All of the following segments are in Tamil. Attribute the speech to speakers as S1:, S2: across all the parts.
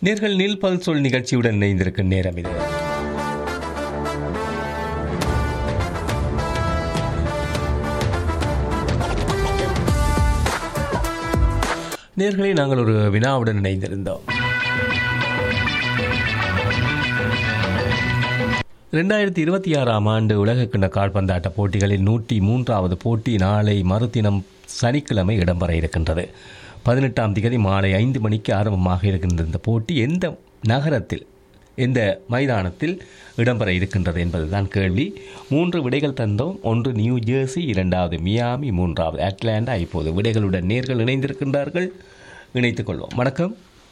S1: நேர்கள் நீல் பல் சொல் நிகழ்ச்சியுடன் இணைந்திருக்கும் நேரம் இது நேர்களை நாங்கள் ஒரு வினாவுடன் இணைந்திருந்தோம் ரெண்டாயிரத்தி இருபத்தி ஆறாம் ஆண்டு உலகக்கிண்ண கால்பந்தாட்ட போட்டிகளின் நூற்றி மூன்றாவது போட்டி நாளை மறுதினம் சனிக்கிழமை இடம்பெற இருக்கின்றது பதினெட்டாம் திகதி மாலை ஐந்து மணிக்கு ஆரம்பமாக இருக்கின்ற இந்த போட்டி எந்த நகரத்தில் எந்த மைதானத்தில் இடம்பெற இருக்கின்றது என்பதுதான் கேள்வி மூன்று விடைகள் தந்தோம் ஒன்று நியூ ஜெர்சி இரண்டாவது மியாமி மூன்றாவது அட்லாண்டா இப்போது விடைகளுடன் நேர்கள் இணைந்திருக்கின்றார்கள் இணைத்துக் கொள்வோம் வணக்கம்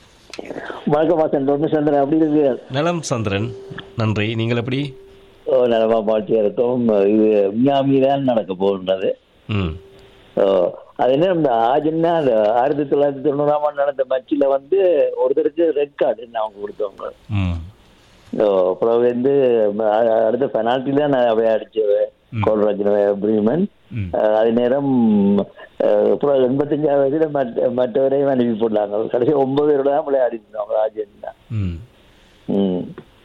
S2: வணக்கம் வாசன் தொண்டு சந்திரன் அப்படி இருக்கு
S1: நலம் சந்திரன் நன்றி நீங்கள் எப்படி
S2: ஓ நலமா பாட்டியா இருக்கும் இது மியாமி தான் நடக்க போகின்றது
S1: ம்
S2: ஓ, அது என்ன இந்த ஆஜின்னா அந்த ஆயிரத்தி தொள்ளாயிரத்தி தொண்ணூறாம் ஆண்டு நடந்த மேட்ச்ல வந்து ஒருத்தருக்கு ரெட் கார்டு அவங்க கொடுத்தவங்க
S1: ம்
S2: ஓ, அப்புறம் வந்து அ- அடுத்த பெனால்ட்டி தான் நான் அவைய அடிச்சவன் கோல்ராஜ் பிரீமன்
S1: ம்.
S2: அஹ், அதே நேரம் அஹ், அப்புறம் எண்பத்தஞ்சாவது வயசுல மற்ற மற்றவரையும் அனுப்பி போட்டாங்க கடைசி ஒன்பது பேரோட தான் விளையாடி இருந்தாங்க ஆர்ஜென்டினா
S1: ம்
S2: ம்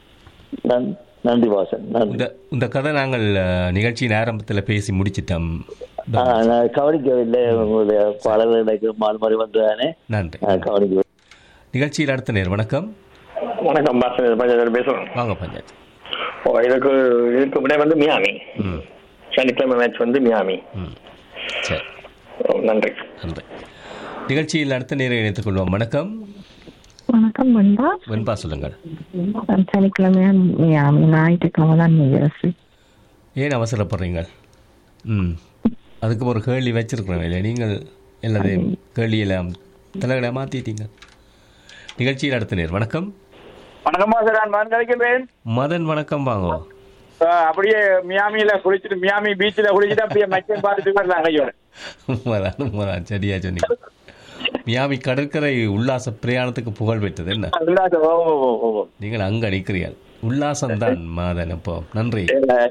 S2: நன்- நன்றி வாசன் நன்றி
S1: இந்த இந்த கதை நாங்கள் அஹ், நிகழ்ச்சியின் ஆரம்பத்தில் பேசி முடிச்சிட்டோம்
S2: ஆ, நான் கவனிக்கவில்லை உங்களுடைய பாடல்களுக்கு மால் மாதிரி வந்ததானே
S1: நன்றி
S2: நான் கவனிக்கவில்லை
S1: நிகழ்ச்சியில் அடுத்த நேர் வணக்கம்
S3: வணக்கம் பாஸ்கர் பஞ்சாயத்து பேசுறோம்
S1: வாங்க பஞ்சாயத்து
S3: ஓ இதுக்கு இதுக்கு விட வந்து மியாமி
S1: ம்
S3: சனிக்கிழமை மேட்ச் வந்து மியாமி
S1: ம் சரி
S3: ஓ, நன்றி
S1: நன்றி நிகழ்ச்சியில் அடுத்த நேரம் இணைத்துக் கொள்வோம் வணக்கம்
S4: வணக்கம் பண்பா
S1: வெண்பா சொல்லுங்கள்
S4: சனிக்கிழமையா மியாமி ஞாயிற்றுக்கிழமை தான் நியூ
S1: ஏன் அவசரப்படுறீங்க ம் அதுக்கு ஒரு கேள்வி வச்சிருக்கிறோம் இல்லை நீங்கள் எல்லாத்தையும் கேள்வியெல்லாம் தலைகளை மாற்றிட்டீங்க நிகழ்ச்சியில் அடுத்த நேர் வணக்கம்
S5: வணக்கம் சார் நான் மகன் கழிக்கின்றேன்
S1: மதன் வணக்கம் வாங்க
S5: அஹ் அப்படியே மியாமியில குளிச்சுட்டு மியாமி பீச்சில் குளிச்சுட்டு அப்படியே மச்சம் பார்த்துட்டு வரலாம் கையோட
S1: உண்மைதான் உண்மைதான் சரியா சொன்னீங்க மியாமி கடற்கரை உல்லாச பிரயாணத்துக்கு புகழ் பெற்றது என்ன
S5: இல்ல சார், ஓ ஓ, ஓ, ஓ.
S1: நீங்கள் அங்க நிற்கிறீர்கள் உல்லாசம் தான் மாதன் அப்போ நன்றி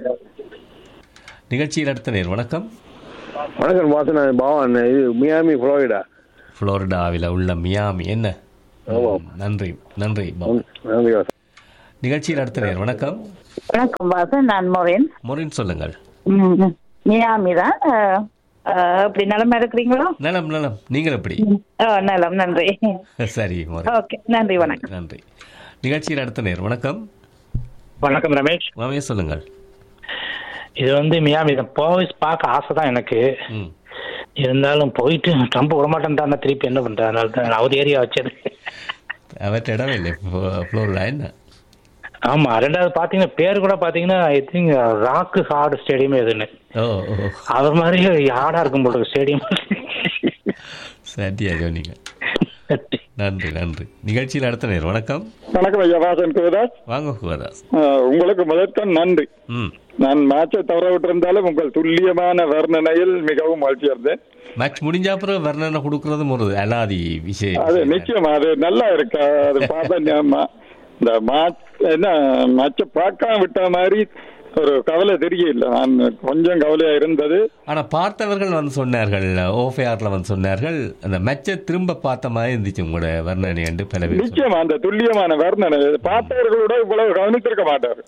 S1: நிகழ்ச்சியில் அடுத்த நேர் வணக்கம்
S6: வணக்கம் வாசன் பவான் இது மியாமி ஃப்ளோரிடா
S1: புளோரிடாவில் உள்ள மியாமி என்ன ம், நன்றி நன்றி பாபு.
S6: நன்றி வாசன்
S1: நிகழ்ச்சியில் அடுத்த நேர் வணக்கம்
S4: வணக்கம் வாசன் நான் மொரேன்
S1: மொரின் சொல்லுங்கள்
S4: மியாமி தான் அஹ், அஹ், எப்படி நலமா இருக்கிறீங்களோ
S1: நலம் நலம் நீங்கள் எப்படி
S4: ஓ நலம் நன்றி
S1: சரி மொரின்
S4: ஓகே நன்றி வணக்கம்
S1: நன்றி நிகழ்ச்சியில் அடுத்த நேர் வணக்கம்
S7: வணக்கம் ரமேஷ்
S1: மாமே சொல்லுங்கள்
S7: இது வந்து மியாமி போய் பார்க்க ஆசை தான் எனக்கு
S1: ம்
S7: இருந்தாலும் போயிட்டு ட்ரம்ப் விடமாட்டேன் தான் திருப்பி என்ன பண்றேன் அதனால தான் நான் அவர் ஏரியா வச்சது
S1: அவற்ற இடமே இல்லை ஃப்ளோரிடா என்ன
S7: ஆமா ரெண்டாவது பாத்தீங்கன்னா பேர் கூட பாத்தீங்கன்னா I think rock hard stadium எதுன்னு
S1: ஓ ஓ
S7: அவர் மாதிரி ஹார்டா இருக்கும் போல ஸ்டேடியம்
S1: சரியா சொன்னீங்க நன்றி நன்றி நிகழ்ச்சியில் அடுத்த நேர் வணக்கம்
S5: வணக்கம் ஐயா வாசன் குருதாஸ்
S1: வாங்க குவதாஸ்
S5: அஹ் உங்களுக்கு முதற்கண் நன்றி
S1: ம்
S5: நான் மேட்சை தவற விட்டிருந்தாலும் உங்கள் துல்லியமான வர்ணனையில் மிகவும் மகிழ்ச்சி இருந்தேன்
S1: மேட்ச் முடிஞ்ச அப்புறம் வர்ணனை கொடுக்கறதும் ஒரு அலாதி விஷயம்
S5: அது நிச்சயமா அது நல்லா இருக்கு அது பார்த்தா ஞாபகமா. இந்த மேட்ச் என்ன மேட்சை பார்க்காம விட்ட மாதிரி ஒரு கவலை தெரியல நான் கொஞ்சம் கவலையா இருந்தது
S1: ஆனா பார்த்தவர்கள் வந்து சொன்னார்கள் ஓஃபேஆர்ல வந்து சொன்னார்கள் அந்த மேட்சை திரும்ப பார்த்த மாதிரி இருந்துச்சு உங்களோட வர்ணனை என்று பல பேர் சொன்னாங்க.
S5: நிச்சயமா அந்த துல்லியமான வர்ணனை பார்த்தவர்களோட இவ்வளவு கவனித்திருக்க மாட்டார்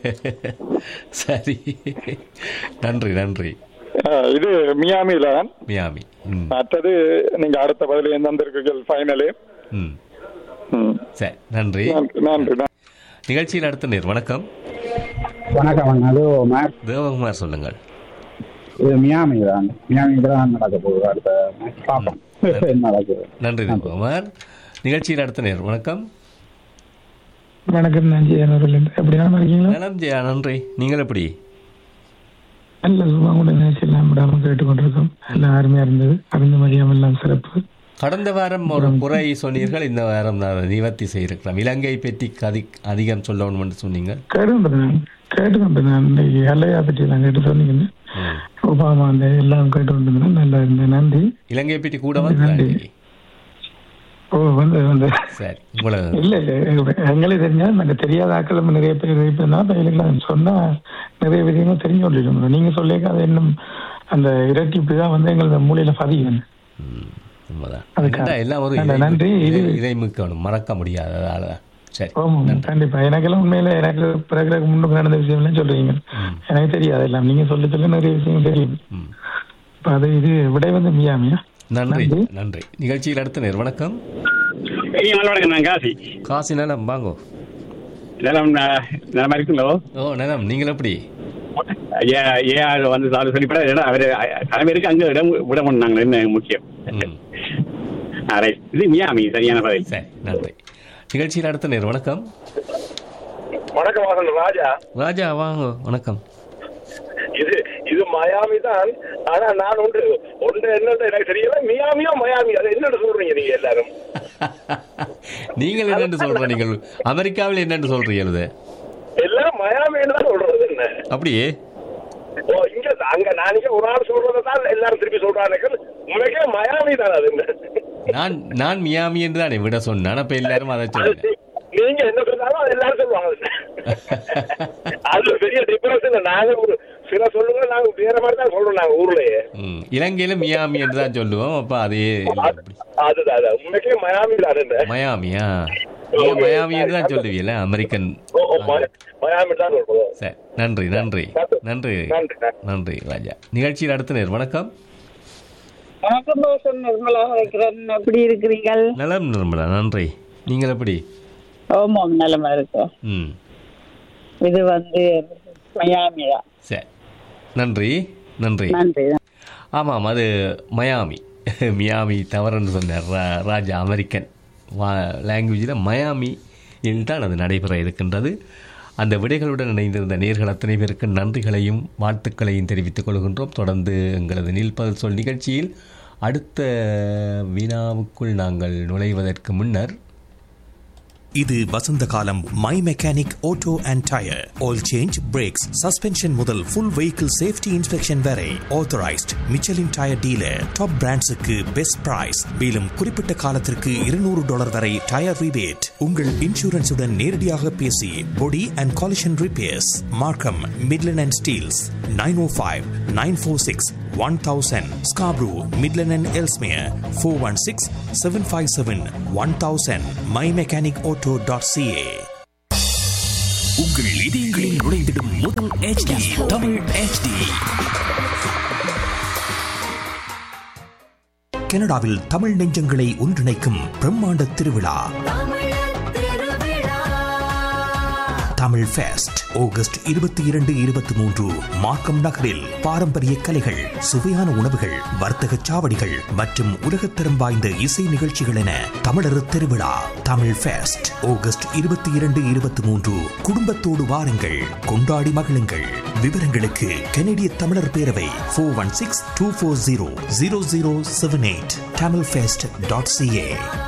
S1: சரி நன்றி நன்றி
S5: அஹ் இது மியாமில தான்
S1: மியாமி ம்
S5: மற்றது நீங்க அடுத்த பதில தந்திருக்கீர்கள் ஃபைனலு
S1: ம்
S5: ம்.
S1: சரி நன்றி
S5: நன்றி நன்றி நன்றி.
S1: நிகழ்ச்சியில் அடுத்த நேர் வணக்கம்
S8: வணக்கம் அது மேட்ச்
S1: தேவகுமார் சொல்லுங்கள்
S8: இது மியாமி தான் மியாமி தான் நடக்க போகுது அடுத்த மேட்ச் பார்ப்போம் என்ன நடக்குது
S1: நன்றி தேவகுமார் நிகழ்ச்சியில் அடுத்த நேர் வணக்கம்
S9: வணக்கம் நான் ஜெயனூர்லேருந்து எப்படி நல்லா இருக்கீங்களா
S1: நலம் ஜெயா நன்றி நீங்கள் எப்படி
S9: நல்ல சும்மா கூட நிகழ்ச்சி எல்லாம் விடாம கேட்டுக்கொண்டிருக்கோம் எல்லாம் அருமையா இருந்தது அறிந்த மதியம் எல்லாம் சிறப்பு
S1: கடந்த வாரம் ஒரு குறை சொன்னீர்கள் இந்த வாரம் நான் நிவர்த்தி செய்திருக்கிறோம் இலங்கை பற்றி கதி அதிகம் சொல்லணும் என்று சொன்னீங்க
S9: கேட்டுக்கொண்டு நான் கேட்டுக்கொண்டு நான் இன்னைக்கு எல்லையா பற்றி எல்லாம் கேட்டு சொன்னீங்கன்னு
S1: ம்.
S9: ஒபாமா அந்த எல்லாம் கேட்டுக்கொண்டு இருந்தேன் நல்லா இருந்தேன் நன்றி
S1: இலங்கை பற்றி கூட வந்து
S9: ஓ வந்து வந்து
S1: சரி உங்களை
S9: இல்ல இல்ல எங்களே தெரிஞ்சா எனக்கு தெரியாத ஆக்கள் நிறைய பேர் இருப்பேன்னா பையனுக்கு சொன்னா நிறைய விஷயங்கள் தெரிஞ்சு கொண்டிருக்கணும் நீங்க சொல்லியிருக்க அது இன்னும் அந்த இரட்டிப்பு தான் வந்து எங்களது மூலையில பதியும்
S1: உண்மைதான்
S9: அதுக்காக.
S1: ஏன்னா எல்லாம் ஒரு
S9: நல்ல
S1: இதை-
S9: நன்றி. இது-
S1: இதை- இதை மிக்கணும் மறக்க முடியாததால சரி
S9: ஆமாம் கண்டிப்பா எனக்கெல்லாம் உண்மையில எனக்கு பிறகு முன்னுக்கு நடந்த விஷயம் எல்லாம் சொல்றீங்க எனக்கு தெரியாது எல்லாம் நீங்க சொல்ல சொல்ல நிறைய விஷயம் தெரியும்
S1: ம்.
S9: இப்ப அது இது விடை வந்து மியாமியா
S1: நன்றி
S9: நன்றி.
S1: நன்றி நிகழ்ச்சியில் அடுத்த நேர் வணக்கம்
S10: ஐயா நல்லா வணக்கம் நான் காசி
S1: காசி நலம் வாங்கோ
S10: நிலம் நிலமா இருக்குங்களோ
S1: ஓ நலம் நீங்கள் எப்படி
S10: ஐயா ஐயா வந்து சார் சொல்லிப்பட இடம் அவர் தலைவருக்கு அங்க இடம் விட பண்ணாங்க என்ன முக்கியம்
S1: ம்
S10: ஆ, right. இது மியாமி சரியான பதில்
S1: சரி நன்றி நிகழ்ச்சியில் அடுத்த நேர் வணக்கம்
S11: வணக்கம் வாசன் ராஜா
S1: ராஜா வாங்க வணக்கம்
S11: இது இது மயாமி தான் ஆனா நான் ஒன்று ஒன்று என்னன்னு எனக்கு தெரியல மியாமியோ மயாமி அது என்னன்னு சொல்றீங்க நீங்க எல்லாரும்
S1: நீங்கள் என்னென்று சொல்ற நீங்கள் அமெரிக்காவில் என்னென்று சொல்றீங்க இது
S11: எல்லாரும் மயாமின்னு தான் சொல்றது என்ன
S1: அப்படியே
S11: ஓ இங்க அங்க நான் இங்க ஒரு ஆள் சொல்றதை தான் எல்லாரும் திருப்பி சொல்றாங்க உனக்கே மயாமி தான் அது என்ன
S1: நான் நான் மியாமி என்று தானே விட சொன்னேன் அப்ப எல்லாரும் அதை
S11: அது
S1: சொல்லுங்க
S11: நீ- நீங்க என்ன சொன்னாலும் அது எல்லாரும் சொல்லுவாங்க அது பெரிய டிஃபரன்ஸ் இல்லை நாங்க ஒரு சில சொல்லுங்க நாங்க வேற மாதிரி தான் சொல்றோம் நாங்க ஊர்லயே
S1: ம், இலங்கையில மியாமி என்று தான் சொல்லுவோம் அப்ப அதே இல்ல அப்படி.
S11: அதுதான் அது உண்மைக்கே மயாமி தான் என்ன
S1: மயாமியா நீங்க மயாமி என்று தான் சொல்லுவீல அமெரிக்கன்
S11: ஓ, ஓ, மய- மயாமி தான் சொல்றோம்
S1: சரி நன்றி நன்றி நன்றி
S11: நன்றி,
S1: நன்றி ராஜா நிகழ்ச்சியில் அடுத்த நேர் வணக்கம்
S4: வணக்கம் ரோஷன் நிர்மலா வைக்கிறேன் எப்படி இருக்கிறீர்கள்
S1: நலம் நிர்மலா நன்றி நீங்கள் எப்படி
S4: ஆமாம் நலமா இருக்கோம்
S1: ம்
S4: இது வந்து மயாமி தான்
S1: சரி நன்றி நன்றி
S4: நன்றி
S1: ஆமாம் அது மயாமி மியாமி தவறுன்னு சொன்னார் ரா- ராஜா அமெரிக்கன் வா லாங்குவேஜில் மயாமி தான் அது நடைபெற இருக்கின்றது அந்த விடைகளுடன் இணைந்திருந்த நேர்கள் அத்தனை பேருக்கு நன்றிகளையும் வாழ்த்துக்களையும் தெரிவித்துக் கொள்கின்றோம் தொடர்ந்து எங்களது நீல்பதல் சொல் நிகழ்ச்சியில் அடுத்த வினாவுக்குள் நாங்கள் நுழைவதற்கு முன்னர்
S12: இது வசந்த காலம் my mechanic auto and tyre oil change brakes suspension முதல் ஃபுல் வெஹிக்கிள் சேஃப்டி இன்ஸ்பெக்ஷன் வரை authorised Michelin tyre dealer top பிராண்ட்ஸுக்கு பெஸ்ட் பிரைஸ் மேலும் குறிப்பிட்ட காலத்திற்கு இருநூறு டாலர் வரை டயர் ரிபேட் உங்கள் இன்சூரன்ஸுடன் நேரடியாக பேசி body and collision repairs Markham Midland and Steeles nine O five nine four six one thousand Scarborough Midland and Ellesmere four one six seven five seven one thousand my mechanic auto dot C A
S13: உங்கள் இதயங்களில் நுழைந்திடும் முதல் HD தமிழ் HD
S12: கனடாவில் தமிழ் நெஞ்சங்களை ஒன்றிணைக்கும் பிரம்மாண்ட திருவிழா தமிழ் ஃபெஸ்ட் ஆகஸ்ட் இருபத்தி இரண்டு இருபத்தி மூன்று மார்க்கம் நகரில் பாரம்பரிய கலைகள் சுவையான உணவுகள் வர்த்தக சாவடிகள் மற்றும் உலகத்தரம் வாய்ந்த இசை நிகழ்ச்சிகள் என தமிழர் திருவிழா தமிழ் ஃபெஸ்ட் ஆகஸ்ட் இருபத்தி இரண்டு இருபத்தி மூன்று குடும்பத்தோடு வாருங்கள் கொண்டாடி மகிழுங்கள் விவரங்களுக்கு கனடிய தமிழர் பேரவை four one six two four zero zero zero seven eight Tamil fest dot CA